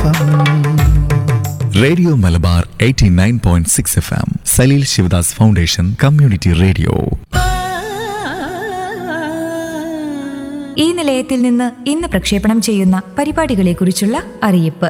FM radio Malabar 89.6 F M Salil Sivadas foundation community radio ഈ നിലയത്തിൽ നിന്ന് ഇന്ന് പ്രക്ഷേപണം ചെയ്യുന്ന പരിപാടികളെക്കുറിച്ചുള്ള അറിയിപ്പ്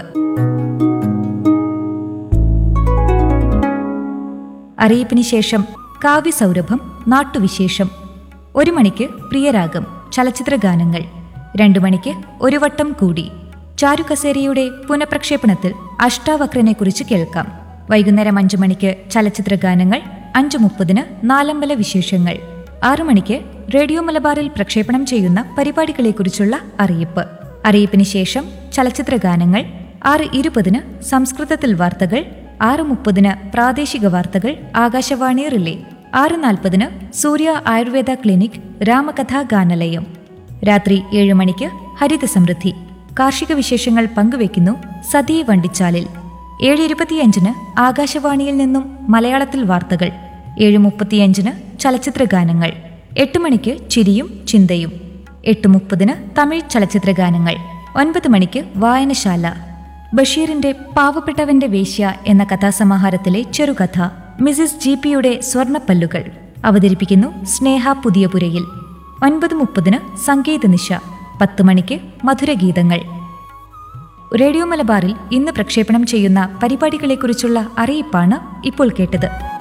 അറിയിപ്പിന് ശേഷം കാവ്യസൗരഭം നാട്ടുവിശേഷം ഒരു മണിക്ക് പ്രിയരാഗം ചലച്ചിത്ര ഗാനങ്ങൾ രണ്ടു മണിക്ക് ഒരു വട്ടം കൂടി ചാരുകസേരയുടെ പുനഃപ്രക്ഷേപണത്തിൽ അഷ്ടാവക്രനെക്കുറിച്ച് കേൾക്കാം വൈകുന്നേരം അഞ്ചു മണിക്ക് ചലച്ചിത്ര ഗാനങ്ങൾ അഞ്ചു മുപ്പതിന് നാലമ്പല വിശേഷങ്ങൾ ആറു മണിക്ക് റേഡിയോ മലബാറിൽ പ്രക്ഷേപണം ചെയ്യുന്ന പരിപാടികളെക്കുറിച്ചുള്ള അറിയിപ്പ് അറിയിപ്പിന് ശേഷം ചലച്ചിത്ര ഗാനങ്ങൾ ആറ് ഇരുപതിന് സംസ്കൃതത്തിൽ വാർത്തകൾ ആറ് മുപ്പതിന് പ്രാദേശിക വാർത്തകൾ ആകാശവാണി റിലേ ആറ് നാൽപ്പതിന് സൂര്യ ആയുർവേദ ക്ലിനിക് രാമകഥാ ഗാനലയം രാത്രി ഏഴ് മണിക്ക് ഹരിത സമൃദ്ധി കാർഷിക വിശേഷങ്ങൾ പങ്കുവെക്കുന്നു സതീ വണ്ടിച്ചാലിൽ ഏഴ് ഇരുപത്തിയഞ്ചിന് ആകാശവാണിയിൽ നിന്നും മലയാളത്തിൽ വാർത്തകൾ ഏഴ് മുപ്പത്തിയഞ്ചിന് ചലച്ചിത്ര ഗാനങ്ങൾ എട്ട് മണിക്ക് ചിരിയും ചിന്തയും എട്ട് മുപ്പതിന് തമിഴ് ചലച്ചിത്ര ഗാനങ്ങൾ ഒൻപത് മണിക്ക് വായനശാല ബഷീറിന്റെ പാവപ്പെട്ടവന്റെ വേശ്യ എന്ന കഥാസമാഹാരത്തിലെ ചെറുകഥ മിസിസ് ജി പിയുടെ സ്വർണപ്പല്ലുകൾ അവതരിപ്പിക്കുന്നു സ്നേഹ പുതിയപുരയിൽ ഒൻപത് മുപ്പതിന് സംഗീത നിശ പത്ത് മണിക്ക് മധുരഗീതങ്ങൾ റേഡിയോ മലബാറിൽ ഇന്ന് പ്രക്ഷേപണം ചെയ്യുന്ന പരിപാടികളെക്കുറിച്ചുള്ള അറിയിപ്പാണ് ഇപ്പോൾ കേട്ടത്